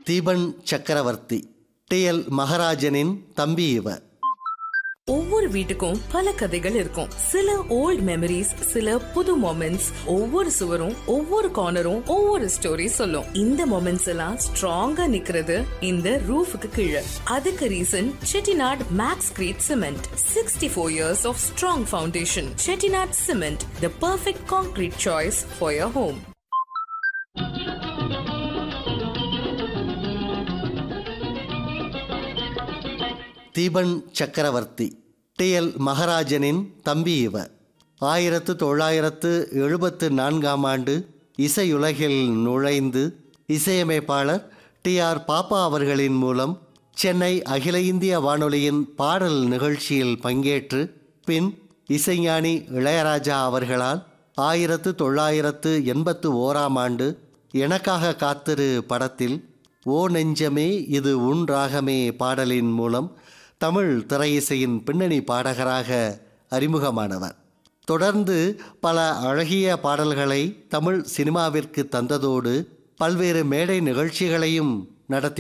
Deepan Chakravarthy T L மகராஜனின் தம்பி இவர் ஒவ்வொரு வீட்டுக்கும் பல கதைகள் இருக்கும் சில ஓல்ட் மெமரிஸ் சில புது மொமெண்ட்ஸ் ஒவ்வொரு சுவரும் ஒவ்வொரு கார்னரும் ஒவ்வொரு ஸ்டோரி சொல்லும் இந்த மொமெண்ட்ஸ் எல்லாம் ஸ்ட்ராங்கா நிக்கிறது இந்த ரூஃபுக்கு கீழே அதுக்கு reason Chettinad max crete cement sixty four years of strong foundation Chettinad cement the perfect concrete choice for your home Deepan Chakravarthy T L மகராஜனின் தம்பி இவர் ஆயிரத்து தொள்ளாயிரத்து எழுபத்து நான்காம் ஆண்டு இசையுலகில் நுழைந்து இசையமைப்பாளர் டி ஆர் பாப்பா அவர்களின் மூலம் சென்னை அகில இந்திய வானொலியின் பாடல் நிகழ்ச்சியில் பங்கேற்று பின் இசைஞானி இளையராஜா அவர்களால் ஆயிரத்து தொள்ளாயிரத்து எண்பத்து ஓராம் ஆண்டு எனக்காக காத்திரு படத்தில் ஓ நெஞ்சமே இது உன் ராகமே பாடலின் மூலம் தமிழ் திரையிசையின் பின்னணி பாடகராக அறிமுகமானவர் தொடர்ந்து பல அழகிய பாடல்களை தமிழ் சினிமாவிற்கு தந்ததோடு பல்வேறு மேடை நிகழ்ச்சிகளையும் நடத்தி